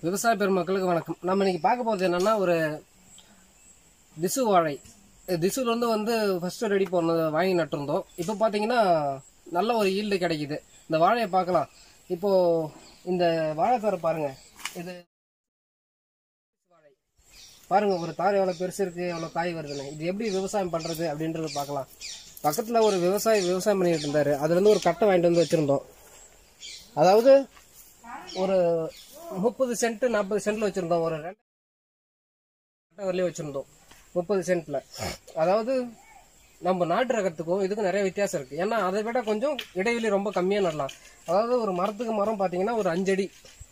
விவசாய பெருமக்களுக்கு வணக்கம் நம்ம இன்னைக்கு பார்க்க போகிறது என்னன்னா ஒரு திசு வாழை திசுல இருந்து வந்து ஃபர்ஸ்ட் ரெடி பண்ணது வாங்கி நட்டிருந்தோம் இப்போ பார்த்தீங்கன்னா நல்ல ஒரு ஈல்டு கிடைக்குது இந்த வாழையை பார்க்கலாம் இப்போ இந்த வாழைத்தாரை பாருங்க இது வாழை பாருங்க ஒரு தார் எவ்வளோ பெருசு இருக்கு எவ்வளோ காய் வருதுன்னு இது எப்படி விவசாயம் பண்றது அப்படின்றத பார்க்கலாம் பக்கத்துல ஒரு விவசாயி விவசாயம் பண்ணிட்டு இருந்தாரு அதுல இருந்து ஒரு கட்டை வாங்கிட்டு வந்து வச்சிருந்தோம் அதாவது ஒரு முப்பது சென்ட் நாற்பது சென்ட்ல வச்சிருந்தோம் ஒரு ரெண்டு கட்டை வரலையும் வச்சிருந்தோம் முப்பது சென்ட்ல அதாவது நம்ம நாட்டு ரகத்துக்கும் இதுக்கும் நிறைய வித்தியாசம் இருக்கு ஏன்னா அதை விட கொஞ்சம் இடைவெளி ரொம்ப கம்மியா நடலாம் அதாவது ஒரு மரத்துக்கு மரம் பாத்தீங்கன்னா ஒரு அஞ்சடி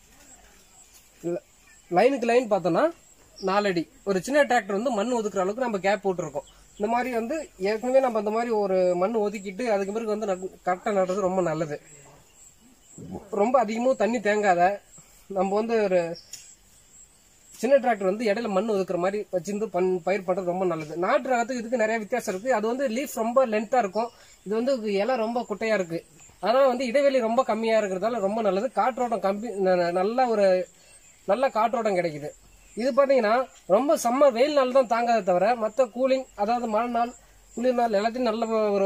ல- லைனுக்கு லைன் பார்த்தோன்னா நாலடி ஒரு சின்ன டிராக்டர் வந்து மண் ஒதுக்குற அளவுக்கு நம்ம கேப் போட்டிருக்கோம் இந்த மாதிரி வந்து ஏற்கனவே நம்ம அந்த மாதிரி ஒரு மண் ஒதுக்கிட்டு அதுக்கு பிறகு வந்து கரெக்டாக நடுறது ரொம்ப நல்லது ரொம்ப அதிகமாக தண்ணி தேங்காத நம்ம வந்து ஒரு சின்ன டிராக்டர் வந்து இடையில மண் ஒதுக்குற மாதிரி வச்சிருந்து பண் பயிர் பண்றது ரொம்ப நல்லது நாட்டு ரகத்துக்கு இதுக்கு நிறைய வித்தியாசம் இருக்கு அது வந்து லீஃப் ரொம்ப லென்த்தா இருக்கும் இது வந்து இலை ரொம்ப குட்டையா இருக்கு ஆனா வந்து இடைவெளி ரொம்ப கம்மியா இருக்கிறதால ரொம்ப நல்லது காற்றோட்டம் கம்மி ந- ந- நல்ல ஒரு நல்ல காற்றோட்டம் கிடைக்குது இது பாத்தீங்கன்னா ரொம்ப செம்ம வெயில் நாள் தான் தாங்காத தவிர மற்ற கூலிங் அதாவது மழை நாள் குளிர் நாள் எல்லாத்தையும் நல்ல ஒரு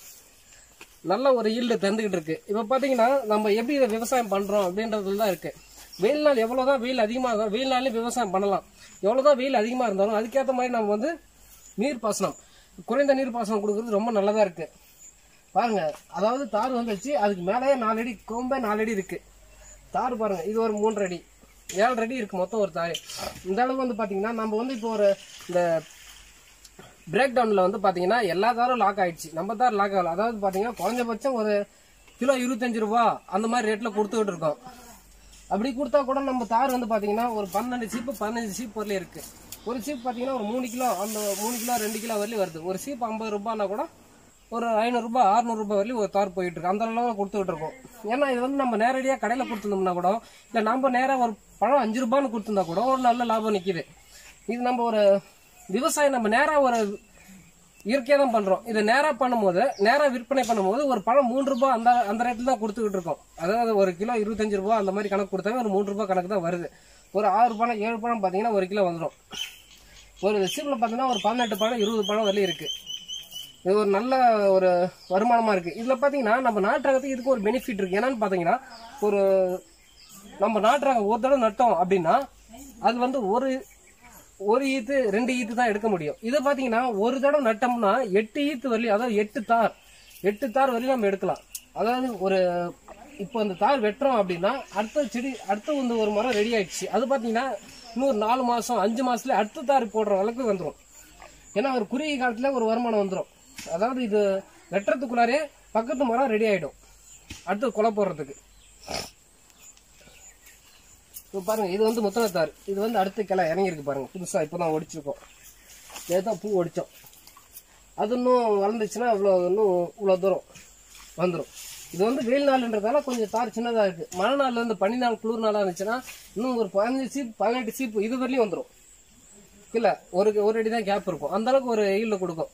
நல்ல ஒரு ஈல்டு தந்துகிட்டு இருக்கு இப்ப பாத்தீங்கன்னா நம்ம எப்படி இதை விவசாயம் பண்றோம் அப்படின்றதுல தான் இருக்கு வெயில் நாள் எவ்வளவுதான் வெயில் அதிகமா இருந்தாலும் வெயில் நாள்லயும் விவசாயம் பண்ணலாம் எவ்வளவுதான் வெயில் அதிகமா இருந்தாலும் அதுக்கேற்ற மாதிரி நம்ம வந்து நீர் பாசனம் குறைந்த நீர் பாசனம் கொடுக்கறது ரொம்ப நல்லதா இருக்கு பாருங்க அதாவது தார் வந்துச்சு அதுக்கு மேலேயே நாலு அடி கொம்பே நாலு அடி இருக்கு தார் பாருங்க இது ஒரு மூன்று அடி ஏழு அடி இருக்கு மொத்தம் ஒரு தார் இந்த அளவுக்கு வந்து பாத்தீங்கன்னா நம்ம வந்து இப்போ ஒரு இந்த பிரேக் டவுன்ல வந்து பாத்தீங்கன்னா எல்லா தாரும் லாக் ஆயிடுச்சு நம்ம தார் லாக் ஆகல அதாவது பாத்தீங்கன்னா குறைஞ்சபட்சம் ஒரு கிலோ இருபத்தஞ்சு ரூபா அந்த மாதிரி ரேட்ல கொடுத்துக்கிட்டு இருக்கோம் அப்படி கொடுத்தா கூட நம்ம தார் வந்து பாத்தீங்கன்னா ஒரு பன்னெண்டு சீப்பு பதினஞ்சு சீப் வரலையும் இருக்கு ஒரு சீப் பாத்தீங்கன்னா ஒரு மூணு கிலோ அந்த மூணு கிலோ ரெண்டு கிலோ வரலையும் வருது ஒரு சீப் ஐம்பது ரூபாய்னா கூட ஒரு ஐநூறுரூபா அறுநூறுபா வரலையும் ஒரு தார் போயிட்டு இருக்கு அந்த அளவு கொடுத்துக்கிட்டு இருக்கோம் ஏன்னா இது வந்து நம்ம நேரடியாக கடையில் கொடுத்துருந்தோம்னா கூட இல்லை நம்ம நேராக ஒரு பழம் அஞ்சு ரூபான்னு கொடுத்துருந்தா கூட ஒரு நல்ல லாபம் நிற்கிது இது நம்ம ஒரு விவசாயம் நம்ம நேராக ஒரு இயற்கையாக தான் பண்றோம் இது நேரா பண்ணும்போது நேரா விற்பனை பண்ணும்போது ஒரு பழம் மூன்று ரூபாய் அந்த அந்த ரேட்டில் தான் கொடுத்துக்கிட்டு இருக்கோம் அதாவது ஒரு கிலோ இருபத்தஞ்சு ரூபாய் அந்த மாதிரி கணக்கு கொடுத்தாவே ஒரு மூன்று ரூபாய் கணக்கு தான் வருது ஒரு ஆறு பழம் ஏழு பழம் பார்த்தீங்கன்னா ஒரு கிலோ வந்துடும் ஒரு சீப்பில் பார்த்தீங்கன்னா ஒரு பதினெட்டு பழம் இருபது பழம் வரலையும் இருக்கு இது ஒரு நல்ல ஒரு வருமானமா இருக்கு இதுல பாத்தீங்கன்னா நம்ம நாட்டு ரகத்துக்கு இதுக்கு ஒரு பெனிஃபிட் இருக்கு என்னன்னு பாத்தீங்கன்னா ஒரு நம்ம நாட்டு ரகம் ஒரு தடவை நட்டோம் அப்படின்னா அது வந்து ஒரு ஒரு ஈத்து ரெண்டு ஈத்து தான் எடுக்க முடியும் இது பாத்தீங்கன்னா ஒரு தடவை நட்டோம்னா எட்டு ஈத்து வரலையும் அதாவது எட்டு தார் எட்டு தார் வரையும் நம்ம எடுக்கலாம் அதாவது ஒரு இப்போ இந்த தார் வெட்டுறோம் அப்படின்னா அடுத்த செடி அடுத்த வந்து ஒரு மரம் ரெடி ஆயிடுச்சு அது பாத்தீங்கன்னா இன்னொரு நாலு மாசம் அஞ்சு மாசத்துல அடுத்த தார் போடுற அளவுக்கு வந்துடும் ஏன்னா ஒரு குறுகிய காலத்துல ஒரு வருமானம் வந்துடும் அதாவது இது வெட்டுறதுக்குள்ளாரே பக்கத்து மரம் ரெடி ஆயிடும் அடுத்து கொலை போடுறதுக்கு இப்போ பாருங்க இது வந்து முத்தனத்தார் இது வந்து அடுத்த கிளை இறங்கியிருக்கு பாருங்க புதுசா இப்போதான் ஒடிச்சிருக்கோம் நேதான் பூ ஒடிச்சோம் அது இன்னும் வளர்ந்துச்சுன்னா இவ்வளோ இன்னும் இவ்வளோ தூரம் வந்துடும் இது வந்து வெயில் நாள்ன்றதால கொஞ்சம் தார் சின்னதா இருக்கு மழை நாள்ல இருந்து பனி நாள் குளிர் நாளா இருந்துச்சுன்னா இன்னும் ஒரு பதினஞ்சு சீப் பதினெட்டு சீப்பு இது வரலையும் வந்துடும் இல்ல ஒரு ஒரு அடி தான் கேப் இருக்கும் அந்த அளவுக்கு ஒரு ஈல்டு கொடுக்கும்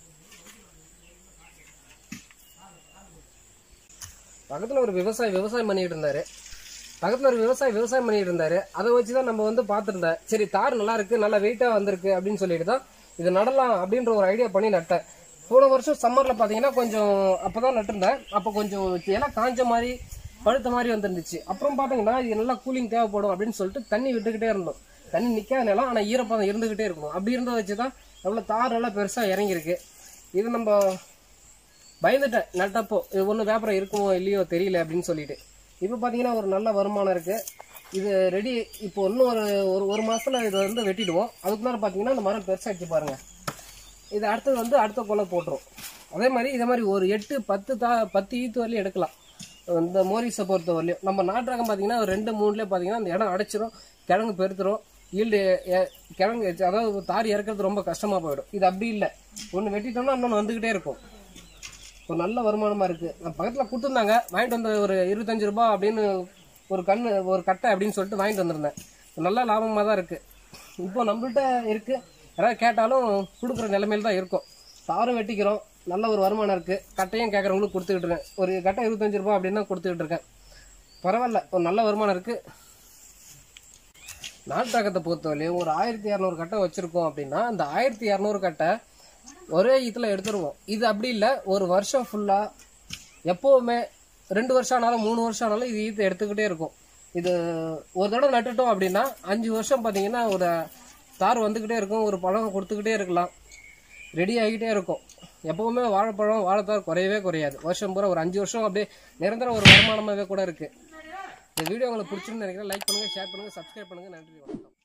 பக்கத்துல ஒரு விவசாயி விவசாயம் பண்ணிட்டு இருந்தாரு பக்கத்துல ஒரு விவசாயி விவசாயம் பண்ணிட்டு இருந்தாரு அதை வச்சுதான் நம்ம வந்து பார்த்திருந்தேன் சரி தார் நல்லா இருக்கு நல்லா வெயிட்டா வந்திருக்கு அப்படின்னு சொல்லிட்டு தான் இது நடலாம் அப்படின்ற ஒரு ஐடியா பண்ணி நட்டேன் போன வருஷம் சம்மர்ல பாத்தீங்கன்னா கொஞ்சம் அப்பதான் நட்டிருந்தேன் அப்ப கொஞ்சம் இலை காஞ்ச மாதிரி பழுத்த மாதிரி வந்துருந்துச்சு அப்புறம் பாத்தீங்கன்னா இது நல்லா கூலிங் தேவைப்படும் அப்படின்னு சொல்லிட்டு தண்ணி விட்டுக்கிட்டே இருந்தோம் தண்ணி நிக்காத நிலம் ஆனா ஈரப்பதம் இருந்துகிட்டே இருக்கணும் அப்படி இருந்ததை வச்சுதான் எவ்வளவு தார் நல்லா பெருசா இறங்கியிருக்கு இது நம்ம பயந்துட்டேன் நட்டப்போ இது ஒன்றும் வியாபாரம் இருக்குமோ இல்லையோ தெரியல அப்படின்னு சொல்லிட்டு இப்போ பார்த்தீங்கன்னா ஒரு நல்ல வருமானம் இருக்கு இது ரெடி இப்போ இன்னும் ஒரு ஒரு ஒரு மாசத்துல இதை வந்து வெட்டிடுவோம் அதுக்குள்ளார பார்த்தீங்கன்னா இந்த மரம் பெருசாகிடுச்சு பாருங்க இது அடுத்தது வந்து அடுத்த கொலை போட்டுரும் அதே மாதிரி இதே மாதிரி ஒரு எட்டு பத்து தா பத்து ஈத்து வரலையும் எடுக்கலாம் இந்த மோரிஸை பொறுத்த வரலையும் நம்ம நாட்டு ரகம் பார்த்தீங்கன்னா ஒரு ரெண்டு மூணுலேயே பார்த்தீங்கன்னா அந்த இடம் அடைச்சிரும் கிழங்கு பெருத்துரும் ஈல்டு கிழங்கு அதாவது தாரி இறக்கிறது ரொம்ப கஷ்டமா போயிடும் இது அப்படி இல்லை ஒன்று வெட்டிட்டோம்னா இன்னொன்று வந்துகிட்டே இருக்கும் ஒரு நல்ல வருமானமா இருக்கு நான் பக்கத்துல கொடுத்துருந்தாங்க வாங்கிட்டு வந்த ஒரு இருபத்தஞ்சு ரூபாய் அப்படின்னு ஒரு கண்ணு ஒரு கட்டை அப்படின்னு சொல்லிட்டு வாங்கிட்டு வந்திருந்தேன் நல்ல லாபமா தான் இருக்கு இப்போ நம்மள்ட்ட இருக்கு யாராவது கேட்டாலும் கொடுக்குற நிலைமையில தான் இருக்கும் தாரும் வெட்டிக்கிறோம் நல்ல ஒரு வருமானம் இருக்கு கட்டையும் கேட்கறவங்களுக்கு கொடுத்துக்கிட்டு இருக்கேன் ஒரு கட்டை இருபத்தஞ்சு ரூபாய் அப்படின்னு தான் கொடுத்துக்கிட்டு இருக்கேன் பரவாயில்ல ஒரு நல்ல வருமானம் இருக்கு நாட்டு ரகத்தை பொறுத்தவரையும் ஒரு ஆயிரத்தி இரநூறு கட்டை வச்சிருக்கோம் அப்படின்னா அந்த ஆயிரத்தி இரநூறு கட்டை ஒரே இதில் எடுத்துருவோம் இது அப்படி இல்லை ஒரு வருஷம் ஃபுல்லாக எப்போவுமே ரெண்டு வருஷம் ஆனாலும் மூணு வருஷம் ஆனாலும் இது ஈத்து எடுத்துக்கிட்டே இருக்கும் இது ஒரு தடவை நட்டுட்டோம் அப்படின்னா அஞ்சு வருஷம் பார்த்தீங்கன்னா ஒரு தார் வந்துக்கிட்டே இருக்கும் ஒரு பழம் கொடுத்துக்கிட்டே இருக்கலாம் ரெடி ஆகிக்கிட்டே இருக்கும் எப்பவுமே வாழைப்பழம் வாழைத்தார் குறையவே குறையாது வருஷம் பூரா ஒரு அஞ்சு வருஷம் அப்படியே நிரந்தர ஒரு வருமானமாகவே கூட இருக்குது இந்த வீடியோ உங்களுக்கு பிடிச்சிருந்து நினைக்கிறேன் லைக் பண்ணுங்கள் ஷேர் பண்ணுங்கள் சப்ஸ்கிரைப் பண்ணுங்கள் நன்றி வணக்கம்